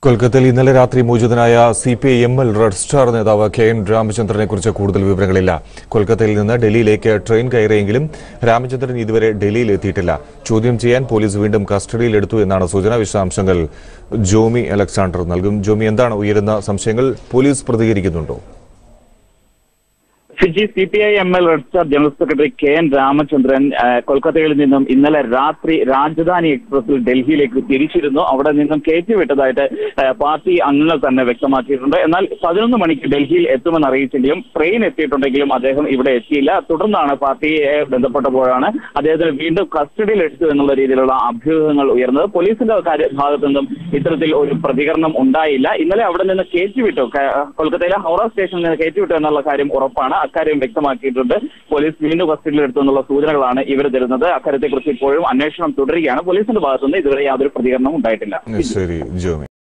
കൊൽക്കത്തയിൽ ഇന്നലെ രാത്രി മോചിതനായ C P I M L red star നേതാവ് കെ എൻ രാമചന്ദ്രനെ കുറിച്ച് കൂടുതൽ വിവരങ്ങളില്ല കൊൽക്കത്തയിൽ നിന്ന് ഡൽഹിയിലേക്ക് ട്രെയിൻ കയറിയെങ്കിലും രാമചന്ദ്രൻ ഇതുവരെ ഡൽഹിയിൽ എത്തിയിട്ടില്ല ചോദ്യം ചെയ്യാൻ പോലീസ് വീണ്ടും കസ്റ്റഡിയിലെടുത്തു എന്നാണ് സൂചന വിശദാംശങ്ങൾ ജോമി അലക്സാണ്ടർ നൽകും ജോമി എന്താണ് ഉയരുന്ന സംശയങ്ങൾ പോലീസ് പ്രതികരിക്കുന്നുണ്ടോ ഫിജി C P I M L red star general secretary K N Ramachandran ആ, കൊൽക്കത്തയിൽ നിന്നും ഇന്നലെ രാത്രി രാജധാനി എക്സ്പ്രസിൽ ഡൽഹിയിലേക്ക് തിരിച്ചിരുന്നു അവിടെ നിന്നും കയറ്റിവിട്ടതായിട്ട് ആ, പാർട്ടി അംഗങ്ങൾ തന്നെ വ്യക്തമാക്കിയിട്ടുണ്ട് എന്നാൽ പതിനൊന്ന് മണിക്ക് ഡൽഹിയിൽ എത്തുമെന്ന് അറിയിച്ചെങ്കിലും ട്രെയിൻ എത്തിയിട്ടുണ്ടെങ്കിലും അദ്ദേഹം ഇവിടെ എത്തിയില്ല തുടർന്നാണ് പാർട്ടിയെ ബന്ധപ്പെട്ടപ്പോഴാണ് അദ്ദേഹത്തിന് വീണ്ടും കസ്റ്റഡിയിൽ എടുത്തു എന്നുള്ള രീതിയിലുള്ള അഭ്യൂഹങ്ങൾ ഉയർന്നത് പോലീസിന്റെ കാര്യ- ഭാഗത്തു നിന്നും ഇത്തരത്തിൽ ഒരു പ്രതികരണം ഉണ്ടായില്ല ഇന്നലെ അവിടെ നിന്ന് കയറ്റിവിട്ടു ക- കൊൽക്കത്തയിലെ ഹൗറ സ്റ്റേഷനിൽ നിന്ന് കയറ്റിവിട്ടു എന്നുള്ള കാര്യം ഉറപ്പാണ് അക്കാര്യം വ്യക്തമാക്കിയിട്ടുണ്ട് പോലീസ് വീണ്ടും കസ്റ്റഡിയിൽ എടുത്തു എന്നുള്ള സൂചനകളാണ് ഇവർ തരുന്നത് അക്കാര്യത്തെക്കുറിച്ച് ഇപ്പോഴും അന്വേഷണം തുടരുകയാണ് പോലീസിന്റെ ഭാഗത്തുനിന്ന് ഇതുവരെ യാതൊരു പ്രതികരണവും ഉണ്ടായിട്ടില്ല ശരി ജോമി